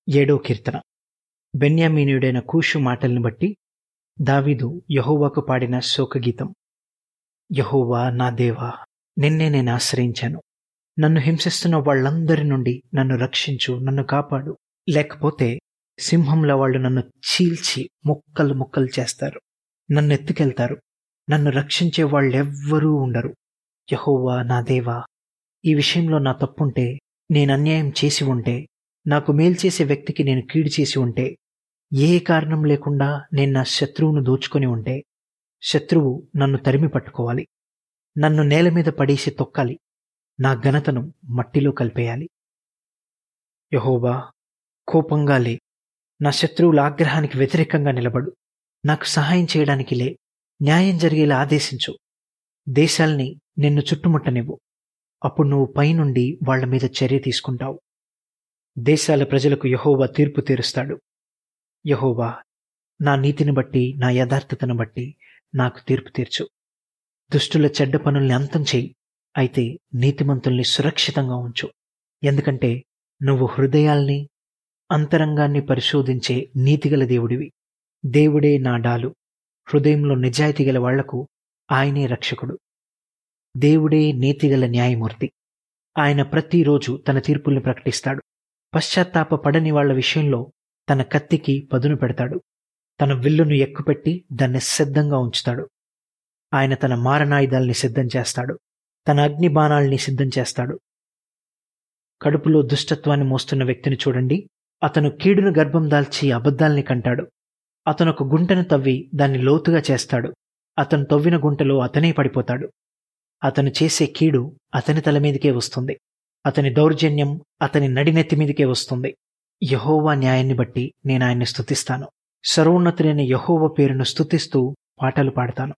ఏడో కీర్తన బెన్యామీనుడైన కూషు మాటల్ని బట్టి దావీదు యహోవాకు పాడిన శోకగీతం యహోవా నా దేవా నిన్నే నేను ఆశ్రయించాను నన్ను హింసిస్తున్న వాళ్ళందరి నుండి నన్ను రక్షించు నన్ను కాపాడు లేకపోతే సింహంలో వాళ్ళు నన్ను చీల్చి ముక్కలు ముక్కలు చేస్తారు నన్ను ఎత్తుకెళ్తారు నన్ను రక్షించే వాళ్ళెవ్వరూ ఉండరు యహోవా నా దేవా ఈ విషయంలో నా తప్పుంటే నేను అన్యాయం చేసి ఉంటే నాకు మేలు చేసే వ్యక్తికి నేను కీడు చేసి ఉంటే ఏ కారణం లేకుండా నేను నా శత్రువును దోచుకొని ఉంటే శత్రువు నన్ను తరిమి పట్టుకోవాలి నన్ను నేల మీద పడేసి తొక్కాలి నా ఘనతను మట్టిలో కలిపేయాలి యహోబా కోపంగా లే నా శత్రువుల ఆగ్రహానికి వ్యతిరేకంగా నిలబడు నాకు సహాయం చేయడానికి లే న్యాయం జరిగేలా ఆదేశించు దేశాల్ని నిన్ను చుట్టుముట్టనివ్వు అప్పుడు నువ్వు పైనుండి వాళ్ల మీద చర్య తీసుకుంటావు దేశాల ప్రజలకు యహోవా తీర్పు తీరుస్తాడు యహోవా నా నీతిని బట్టి నా యథార్థతను బట్టి నాకు తీర్పు తీర్చు దుష్టుల చెడ్డ పనుల్ని అంతం చేయి అయితే నీతిమంతుల్ని సురక్షితంగా ఉంచు ఎందుకంటే నువ్వు హృదయాల్ని అంతరంగాన్ని పరిశోధించే నీతిగల దేవుడివి దేవుడే నా డాలు హృదయంలో నిజాయితీ గల వాళ్లకు ఆయనే రక్షకుడు దేవుడే నీతిగల న్యాయమూర్తి ఆయన ప్రతిరోజు తన తీర్పుల్ని ప్రకటిస్తాడు పశ్చాత్తాప పడని వాళ్ల విషయంలో తన కత్తికి పదును పెడతాడు తన విల్లును ఎక్కుపెట్టి దాన్ని సిద్ధంగా ఉంచుతాడు ఆయన తన మారణాయుధాల్ని సిద్ధం చేస్తాడు తన అగ్ని బాణాల్ని సిద్ధం చేస్తాడు కడుపులో దుష్టత్వాన్ని మోస్తున్న వ్యక్తిని చూడండి అతను కీడును గర్భం దాల్చి అబద్ధాల్ని కంటాడు అతను ఒక గుంటను తవ్వి దాన్ని లోతుగా చేస్తాడు అతను తవ్విన గుంటలో అతనే పడిపోతాడు అతను చేసే కీడు అతని తల మీదకే వస్తుంది అతని దౌర్జన్యం అతని నడినెత్తి మీదకే వస్తుంది యహోవా న్యాయాన్ని బట్టి నేను ఆయన్ని స్తుతిస్తాను సర్వోన్నతులైన యహోవ పేరును స్తుతిస్తూ పాటలు పాడతాను